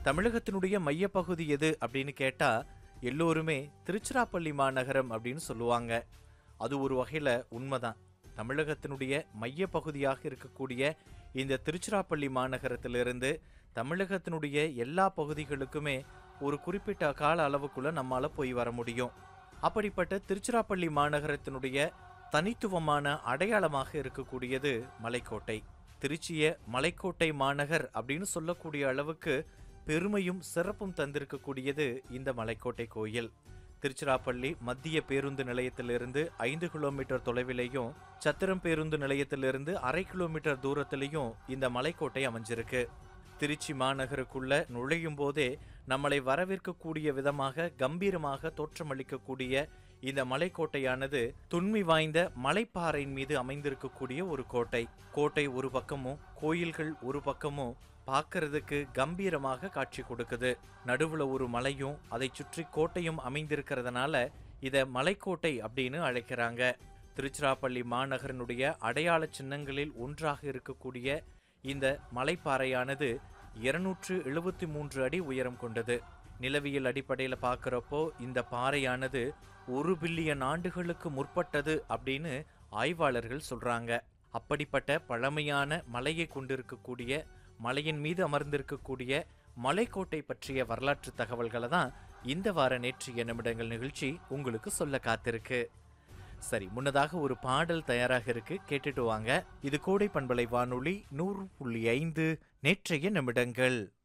தமிழகத்தினுடைய மையப்பகுதி எது அப்படின்னு கேட்டா எல்லோருமே திருச்சிராப்பள்ளி மாநகரம் அப்படின்னு சொல்லுவாங்க அது ஒரு வகையில உண்மைதான் தமிழகத்தினுடைய மையப்பகுதியாக இருக்கக்கூடிய இந்த திருச்சிராப்பள்ளி மாநகரத்திலிருந்து தமிழகத்தினுடைய எல்லா பகுதிகளுக்குமே ஒரு குறிப்பிட்ட கால அளவுக்குள்ள நம்மால போய் வர முடியும் அப்படிப்பட்ட திருச்சிராப்பள்ளி மாநகரத்தினுடைய தனித்துவமான அடையாளமாக இருக்கக்கூடியது மலைக்கோட்டை திருச்சிய மலைக்கோட்டை மாநகர் அப்படின்னு சொல்லக்கூடிய அளவுக்கு பெருமையும் சிறப்பும் தந்திருக்கக்கூடியது இந்த மலைக்கோட்டை கோயில் திருச்சிராப்பள்ளி மத்திய பேருந்து நிலையத்திலிருந்து ஐந்து கிலோமீட்டர் தொலைவிலையும் சத்திரம் பேருந்து நிலையத்திலிருந்து அரை கிலோமீட்டர் தூரத்திலையும் இந்த மலைக்கோட்டை அமைஞ்சிருக்கு திருச்சி மாநகருக்குள்ள நுழையும் போதே நம்மளை வரவேற்கக்கூடிய விதமாக கம்பீரமாக தோற்றமளிக்கக்கூடிய இந்த மலைக்கோட்டையானது துண்மை வாய்ந்த மலைப்பாறையின் மீது அமைந்திருக்கக்கூடிய ஒரு கோட்டை கோட்டை ஒரு பக்கமும் கோயில்கள் ஒரு பக்கமும் பார்க்கறதுக்கு கம்பீரமாக காட்சி கொடுக்குது நடுவுல ஒரு மலையும் அதை சுற்றி கோட்டையும் அமைந்திருக்கிறதுனால இத மலைக்கோட்டை அப்படின்னு அழைக்கிறாங்க திருச்சிராப்பள்ளி மாநகரனுடைய அடையாள சின்னங்களில் ஒன்றாக இருக்கக்கூடிய இந்த மலைப்பாறையானது இருநூற்று எழுபத்தி மூன்று அடி உயரம் கொண்டது நிலவியல் அடிப்படையில் பார்க்குறப்போ இந்த பாறையானது ஒரு பில்லியன் ஆண்டுகளுக்கு முற்பட்டது அப்படின்னு ஆய்வாளர்கள் சொல்றாங்க அப்படிப்பட்ட பழமையான மலையை கொண்டிருக்கக்கூடிய மலையின் மீது அமர்ந்திருக்கக்கூடிய மலைக்கோட்டை பற்றிய வரலாற்று தகவல்களை தான் இந்த வார நேற்றைய நிமிடங்கள் நிகழ்ச்சி உங்களுக்கு சொல்ல காத்திருக்கு சரி முன்னதாக ஒரு பாடல் தயாராக இருக்கு கேட்டுட்டு வாங்க இது கோடை பண்பலை வானொலி நூறு புள்ளி ஐந்து நேற்றைய நிமிடங்கள்